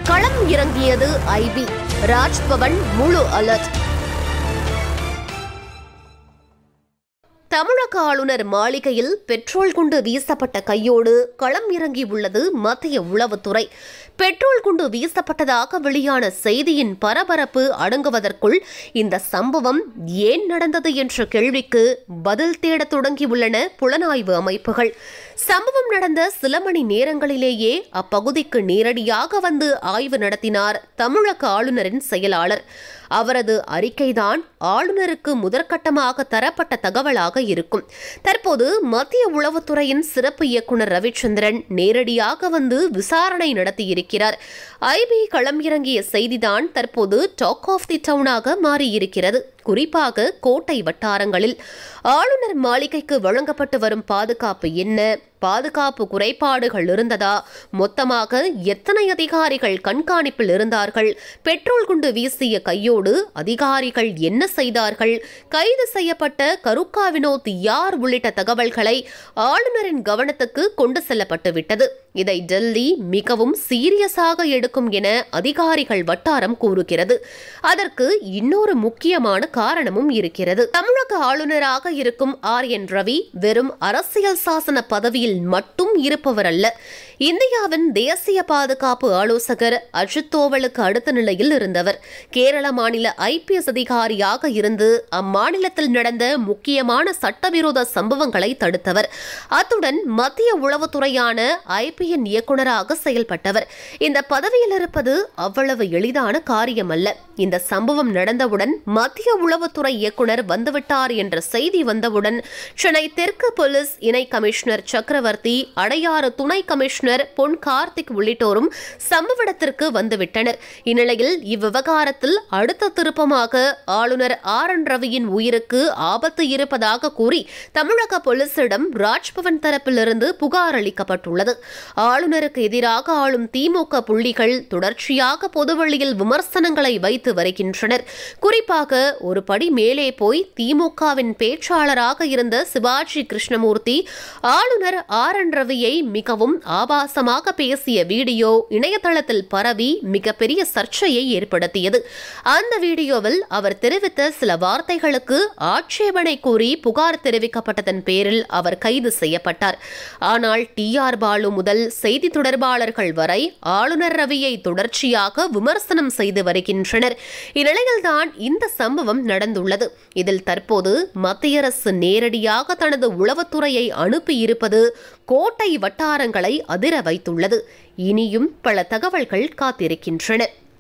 களம் இறங்கியது ஐபி ராஜ்பவன் முழு அலர்ட் தமிழக ஆளுநர் மாளிகையில் பெட்ரோல் குண்டு வீசப்பட்ட கையோடு களம் இறங்கியுள்ளது மத்திய உளவுத்துறை பெட்ரோல் குண்டு வீசப்பட்டதாக வெளியான செய்தியின் பரபரப்பு அடங்குவதற்குள் இந்த சம்பவம் ஏன் நடந்தது என்ற கேள்விக்கு பதில் தேடத் தொடங்கியுள்ளன புலனாய்வு அமைப்புகள் சம்பவம் நடந்த சில மணி நேரங்களிலேயே அப்பகுதிக்கு நேரடியாக வந்து ஆய்வு நடத்தினார் தமிழக ஆளுநரின் செயலாளர் அவரது அறிக்கைதான் ஆளுநருக்கு முதற்கட்டமாக தரப்பட்ட தகவலாக இருக்கும் தற்போது மத்திய உளவுத்துறையின் சிறப்பு இயக்குனர் ரவிச்சந்திரன் நேரடியாக வந்து விசாரணை நடத்தியிருக்கிறார் ஐபி களம் இறங்கிய செய்திதான் தற்போது டாக் ஆஃப் தி டவுனாக மாறியிருக்கிறது குறிப்பாக கோட்டை வட்டாரங்களில் ஆளுநர் மாளிகைக்கு வழங்கப்பட்டு வரும் பாதுகாப்பு என்ன பாதுகாப்பு குறைபாடுகள் இருந்ததா மொத்தமாக எத்தனை அதிகாரிகள் கண்காணிப்பில் இருந்தார்கள் பெட்ரோல் குண்டு வீசிய கையோடு அதிகாரிகள் என்ன செய்தார்கள் கைது செய்யப்பட்ட கருக்கா வினோத் யார் உள்ளிட்ட தகவல்களை ஆளுநரின் கவனத்துக்கு கொண்டு செல்லப்பட்டு விட்டது இதை டெல்லி மிகவும் சீரியஸாக எடுக்கும் என அதிகாரிகள் வட்டாரம் கூறுகிறது அதற்கு இன்னொரு முக்கியமான காரணமும் இருக்கிறது தமிழக ஆளுநராக இருக்கும் ஆர் என் ரவி வெறும் அரசியல் சாசன பதவியில் மட்டும் இருப்பவர் அல்ல இந்தியாவின் தேசிய பாதுகாப்பு ஆலோசகர் அஜித் தோவலுக்கு அடுத்த நிலையில் இருந்தவர் கேரள மாநில ஐபிஎஸ் அதிகாரியாக இருந்து அம்மாநிலத்தில் நடந்த முக்கியமான சட்டவிரோத சம்பவங்களை தடுத்தவர் அத்துடன் மத்திய உளவுத்துறையான ஐபிஎன் இயக்குநராக செயல்பட்டவர் இந்த பதவியில் இருப்பது அவ்வளவு எளிதான காரியம் அல்ல இந்த சம்பவம் நடந்தவுடன் மத்திய உளவுத்துறை இயக்குனர் வந்துவிட்டார் என்ற செய்தி வந்தவுடன் சென்னை தெற்கு போலீஸ் இணை கமிஷனர் சக்கரவர்த்தி அடையாறு துணை கமிஷனர் பொன் கார்த்திக் உள்ளிட்டோரும் சம்பவ இடத்திற்கு வந்துவிட்டனர் இந்நிலையில் இவ்விவகாரத்தில் அடுத்த திருப்பமாக ஆளுநர் ஆர் என் ரவியின் உயிருக்கு ஆபத்து இருப்பதாக கூறி தமிழக போலீசிடம் ராஜ்பவன் தரப்பிலிருந்து புகார் அளிக்கப்பட்டுள்ளது ஆளுநருக்கு எதிராக ஆளும் திமுக புள்ளிகள் தொடர்ச்சியாக பொதுவெளியில் விமர்சனங்களை வைத்து வருகின்றனர் குறிப்பாக ஒரு படி மேலே போய் திமுகவின் பேச்சாளராக இருந்த சிவாஜி கிருஷ்ணமூர்த்தி ஆளுநர் ஆர் என் ரவியை மிகவும் ஆபாசமாக பேசிய வீடியோ இணையதளத்தில் பரவி மிகப்பெரிய சர்ச்சையை ஏற்படுத்தியது அந்த வீடியோவில் அவர் தெரிவித்த சில வார்த்தைகளுக்கு ஆட்சேபனை கூறி புகார் தெரிவிக்கப்பட்டதன் பேரில் அவர் கைது செய்யப்பட்டார் ஆனால் டி ஆர் பாலு முதல் செய்தி தொடர்பாளர்கள் வரை ஆளுநர் ரவியை தொடர்ச்சியாக விமர்சனம் செய்து வருகின்றனர் இந்நிலையில்தான் இந்த சம்பவம் நடந்துள்ளது இதில் தற்போது மத்திய அரசு நேரடியாக தனது உளவுத்துறையை அனுப்பியிருப்பது கோட்டை வட்டாரங்களை அதிர வைத்துள்ளது இனியும் பல தகவல்கள் காத்திருக்கின்றன